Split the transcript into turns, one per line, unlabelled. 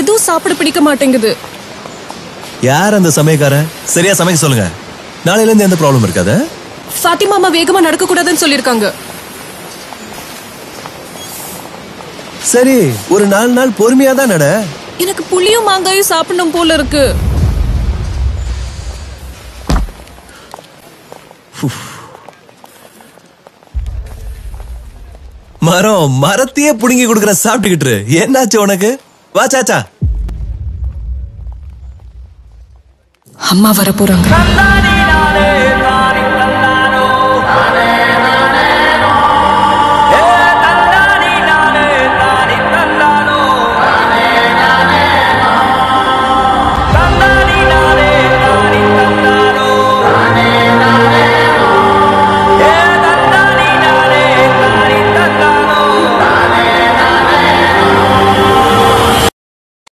எதுவும் சாப்பிட பிடிக்க மாட்டேங்குது
யார் அந்த சமயக்காரன் சரியா சமைக்க சொல்லுங்க நாளையில இருந்து எந்த ப்ராப்ளம் இருக்காது
ஃபாத்திமா அம்மா வேகமா நடக்க கூடாதுன்னு சொல்லிருக்காங்க
சரி ஒரு நாலு நாள் பொறுமையா தான் நட
எனக்கு புளியும் மாங்காயும் சாப்பிடணும் போல இருக்கு
மரம் மரத்தையே புடுங்கி கொடுக்குற சாப்பிட்டுக்கிட்டு இரு. என்னாச்சு உனக்கு வா சாச்சா
அம்மா வர போறாங்க